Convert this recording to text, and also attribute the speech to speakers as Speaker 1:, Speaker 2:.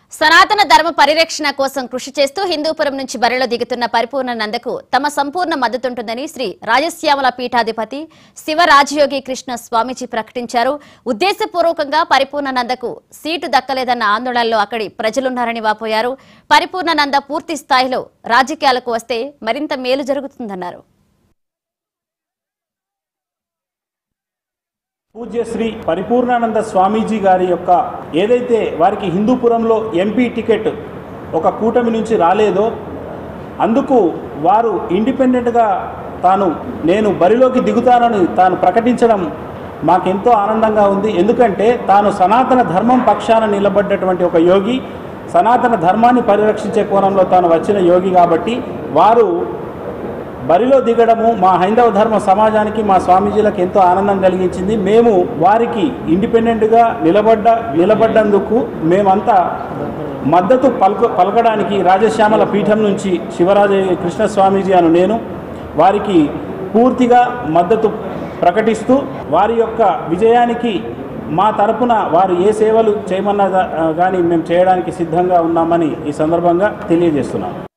Speaker 1: సనాతన ధర్మ పరిరక్షణ కోసం కృషి చేస్తూ హిందూపురం నుంచి బరిలో దిగుతున్న పరిపూర్ణ నందకు తమ సంపూర్ణ మద్దతుంటుందని శ్రీ రాజశ్యామల పీఠాధిపతి శివ రాజయోగి కృష్ణ స్వామీజీ ప్రకటించారు ఉద్దేశపూర్వకంగా పరిపూర్ణ నందకు సీటు దక్కలేదన్న ఆందోళనలో అక్కడి ప్రజలున్నారని వాపోయారు పరిపూర్ణ నంద పూర్తి స్థాయిలో రాజకీయాలకు వస్తే మరింత మేలు జరుగుతుందన్నారు
Speaker 2: పూజ్య శ్రీ పరిపూర్ణానంద స్వామీజీ గారి యొక్క ఏదైతే వారికి హిందూపురంలో ఎంపీ టికెట్ ఒక కూటమి నుంచి రాలేదో అందుకు వారు ఇండిపెండెంట్గా తాను నేను బరిలోకి దిగుతానని తాను ప్రకటించడం మాకెంతో ఆనందంగా ఉంది ఎందుకంటే తాను సనాతన ధర్మం పక్షాన నిలబడ్డటువంటి ఒక యోగి సనాతన ధర్మాన్ని పరిరక్షించే కోణంలో తాను వచ్చిన యోగి కాబట్టి వారు బరిలో దిగడము మా హైందవ ధర్మ సమాజానికి మా స్వామీజీలకు ఎంతో ఆనందం కలిగించింది మేము వారికి ఇండిపెండెంట్గా నిలబడ్డ నిలబడ్డందుకు మేమంతా మద్దతు పలుక పలకడానికి రాజశ్యామల పీఠం నుంచి శివరాజ కృష్ణ స్వామీజీ అను నేను వారికి పూర్తిగా మద్దతు ప్రకటిస్తూ వారి యొక్క విజయానికి మా తరపున వారు ఏ సేవలు చేయమన్నా కానీ మేము చేయడానికి సిద్ధంగా ఉన్నామని ఈ సందర్భంగా తెలియజేస్తున్నాం